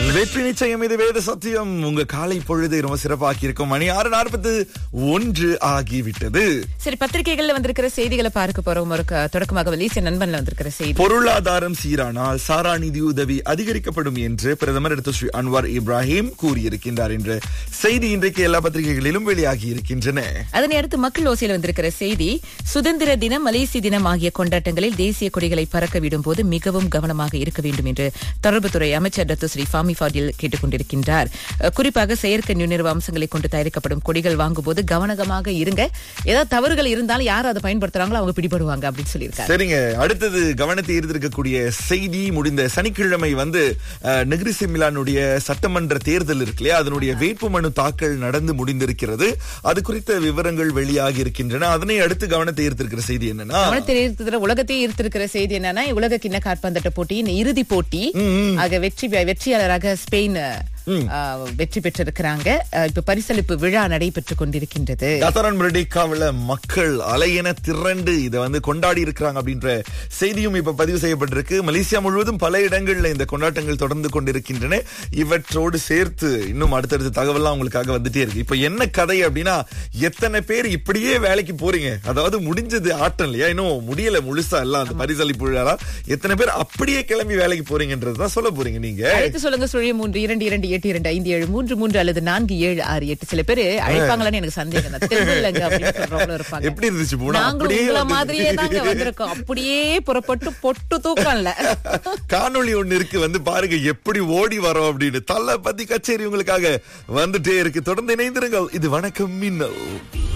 வெற்றி நிச்சயம் இது வேத சத்தியம் உங்க காலை பொழுது ரொம்ப சிறப்பாக்கி இருக்கும் மணி ஆறு நாற்பத்து ஒன்று ஆகிவிட்டது சரி பத்திரிகைகள்ல வந்திருக்கிற செய்திகளை பார்க்க போறோம் ஒரு க- தொடக்கமாக மலேசிய நண்பன்ல வந்திருக்கிற செய்தி பொருளாதாரம் சீரானால் சாரா நிதி உதவி அதிகரிக்கப்படும் என்று பிரதமர் எடுத்து ஸ்ரீ அன்வார் இப்ராஹிம் கூறியிருக்கின்றார் என்ற செய்தி இன்றைக்கு எல்லா பத்திரிகைகளிலும் வெளியாகி இருக்கின்றன அதனை அடுத்து மக்கள் ஓசையில் வந்திருக்கிற செய்தி சுதந்திர தினம் மலேசிய தினம் ஆகிய கொண்டாட்டங்களில் தேசிய கொடிகளை பறக்க விடும் போது மிகவும் கவனமாக இருக்க வேண்டும் என்று தொடர்புத்துறை அமைச்சர் டத்து ஸ்ரீ ஃபாமி ஃபாடில் கேட்டுக் கொண்டிருக்கின்றார் அஹ், குறிப்பாக செயற்கை நுண்ணறிவு அம்சங்களை கொண்டு தயாரிக்கப்படும் கொடிகள் வாங்கும்போது கவனமாக இருங்க ஏதாவது தவறுகள் இருந்தாலும் யார் அதை பயன்படுத்துறாங்களோ அவங்க பிடிபடுவாங்க அப்படின்னு சொல்லியிருக்காரு சரிங்க அடுத்தது கவனத்தை ஈர்த்திருக்கக்கூடிய செய்தி முடிந்த சனிக்கிழமை வந்து அஹ், நெகிரி செமிலானுடைய சட்டமன்ற தேர்தல் இருக்கு இல்லையா அதனுடைய வேட்புமனு தாக்கல் நடந்து முடிந்திருக்கிறது அது குறித்த விவரங்கள் வெளியாகி இருக்கின்றன அதனை அடுத்து கவனத்தை ஈர்த்திருக்கிற செய்தி என்னன்னா கவனத்தில் ஈர்த்திருக்கிற உலகத்தையே ஈர்த்திருக்கிற செய்தி என்னன்னா உலக கிண்ண காற்பந்தாட்ட போட்டியின் இறுதி போட்டி ஆக வெற்றி வெற்றியாளராக ஸ்பெயின் ஆ, வெற்றி பெற்றிருக்கிறாங்க ஆ, இப்ப பரிசளிப்பு விழா நடைபெற்றுக் கொண்டிருக்கின்றது கத்தரன் பிரடிக்காவில மக்கள் அலையென திரண்டு இதை வந்து கொண்டாடி இருக்கிறாங்க அப்படின்ற செய்தியும் இப்ப பதிவு செய்யப்பட்டிருக்கு மலேசியா முழுவதும் பல இடங்கள்ல இந்த கொண்டாட்டங்கள் தொடர்ந்து கொண்டிருக்கின்றன இவற்றோடு சேர்த்து இன்னும் அடுத்தடுத்த தகவல்லாம் உங்களுக்காக வந்துட்டே இருக்கு இப்ப என்ன கதை அப்படின்னா எத்தனை பேர் இப்படியே வேலைக்கு போறீங்க அதாவது முடிஞ்சது ஆட்டம் இல்லையா இன்னும் முடியல முழுசா எல்லாம் அந்த பரிசளிப்பு விழா எத்தனை பேர் அப்படியே கிளம்பி வேலைக்கு போறீங்கன்றதுதான் சொல்ல போறீங்க நீங்க அழைத்து சொல்லுங்க சுழிய மூன்று இரண்டு இரண்டு எட்டு இரண்டு ஐந்து ஏழு மூன்று மூன்று அல்லது நான்கு ஏழு ஆறு எட்டு சில பேர் அழைப்பாங்களான்னு எனக்கு சந்தேகம் தான் தெரியலங்க அப்படின்னு சொல்றவங்களும் இருப்பாங்க எப்படி இருந்துச்சு பூனா நாங்களும் அப்படியே உங்களை வந்து- மாதிரியே தாங்க வந்திருக்கோம் அப்படியே புறப்பட்டு பொட்டு தூக்கம் இல்ல காணொளி ஒண்ணு இருக்கு வந்து பாருங்க எப்படி ஓடி வரோம் அப்படின்னு தள்ள பத்தி கச்சேரி உங்களுக்காக வந்துட்டே இருக்கு தொடர்ந்து இணைந்திருங்கள் இது வணக்கம் மின்னல்